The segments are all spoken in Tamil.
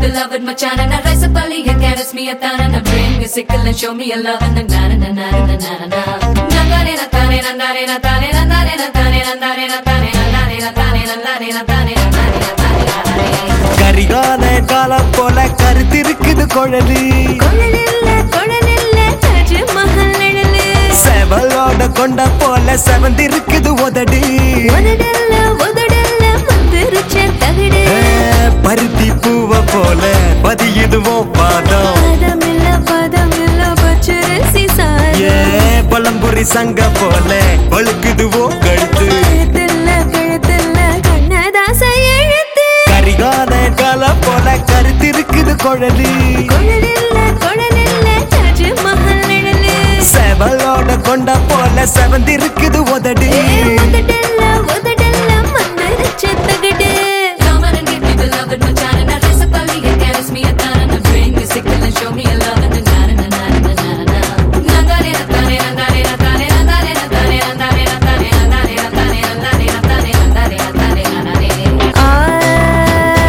beloved Machan and I rise up early and caress me a tan and I bring a sickle and show me a love and a na na na na na na na na Nandare na tane nandare na tane nandare na tane nandare na tane nandare na tane nandare na tane nandare na tane nandare Karikala காலம் போல கருத்திருக்குது குழலி கொழலில்ல கொழலில்ல தாஜ்மஹல் நிழலு செவலோட கொண்ட போல செவந்திருக்குது உதடி உதடல்ல உதடல்ல மந்திருச்ச தகடு ஏ, பருத்தி பூவ போல பதியுதுவோ பாதம் பதமில்ல பதமில்ல பச்சரிசி ஏ சாதம் பழம்புரி சங்க போல பழுக்குதுவோ கழுத்து கழுத்தில்ல கழுத்தில்ல கண்ணதாச எழுத்து கரிகால காலம் போல கருத்திருக்குது குழலி கொழலில்ல கொழலில்ல தாஜ்மஹல் நிழலு செவலோட கொண்ட போல செவந்திருக்குது உதடி உதடல்ல உதடல்ல மந்திருச்ச தகடு Come on and give me beloved Machan and I rise up early and caress me a tan and I bring a sickle and show me a love and a na na na na na na na Nandare na tane nandare na tane nandare na tane nandare na tane nandare na tane nandare na tane nandare na tane nandare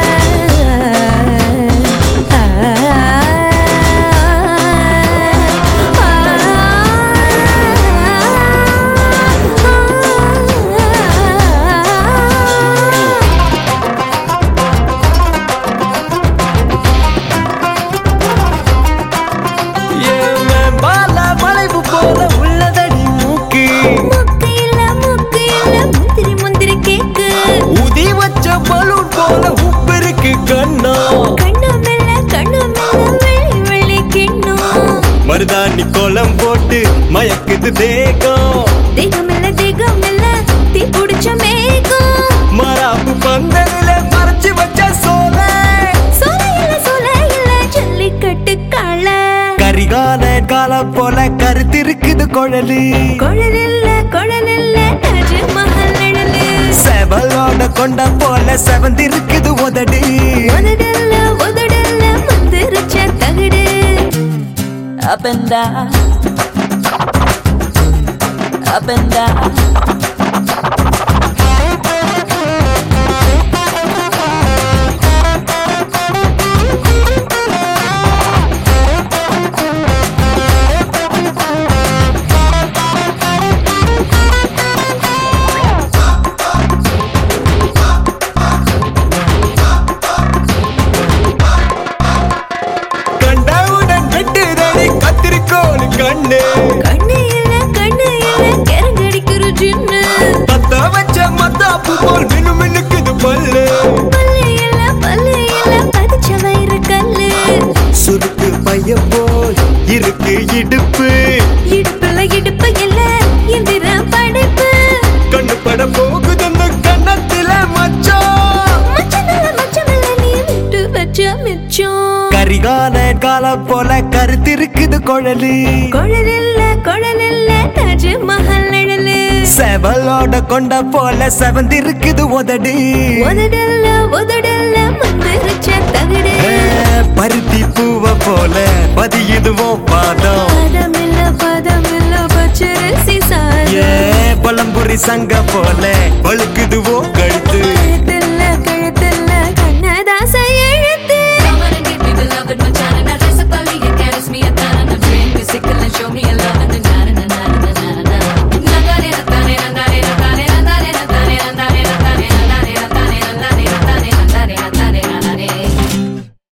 ஏன் பால வளைவு போல உள்ளதடி மூக்கு முக்கு இல்ல முக்கு இல்ல முந்திரி முந்திரி கேக்கு உதி வச்ச பலூன் போல உப்பு இருக்கு கண்ணா கண்ணு மெல்ல கண்ணு மெல்ல வெள்ளி வெள்ளி கிண்ணும் மருதாணி கோலம் போட்டு மயக்குது தேகம் தேகமில்ல தேகமில்ல தீ புடிச்ச மேகம் மராப்பு பந்தலில மறைச்சு வச்ச சோல சோலை இல்ல சோலை இல்ல ஜல்லிக்கட்டு காள கரிகால காலம் போல கருத்திருக்குது குழலி குழலில்ல குழலில்ல தாஜ்மஹல் நிழலு செவலோட கொண்ட போல செவந்திருக்குது உதடி உதடல்ல உதடல்ல மந்திருச்ச தகடு up and down, up and down. கண்டவுடன் வெட்டுதடி கத்திரிக்கோள் கண்ணு கண்ணு இல்ல கண்ணு இல்ல கரங்கடிக்கிற ஜின்னு பத்த வச்ச மத்தாப்பு போல் மினு மினுக்குது பல்லு பல்லு இல்ல பல்லு இல்ல பதிச்ச வயிறு கல்லு சுருக்கு பைய போல் இருக்கு இடுப்பு இடுப்புல இடுப்பு இல்ல எந்திர படைப்பு கண்ணு பட போகுது அந்த கண்ணத்தில மச்சம் மச்சமில்ல மச்சமில்ல நீ விட்டு வச்ச மிச்சம் கரிகால காலம் போல கருத்திருக்குது குழலி குழலில்ல குழலில்ல தாஜ்மஹல் நிழலு செவலோட கொண்ட போல செவந்திருக்குது உதடி உதடல்ல உதடல்ல மந்திருச்ச தகடு ஏ, பருத்தி பூவ போல பதியுதுவோ பாதம் பதமில்ல பதமில்ல பச்சரிசி ஏ சாதம் பழம்புரி சங்க போல பழுக்குதுவோ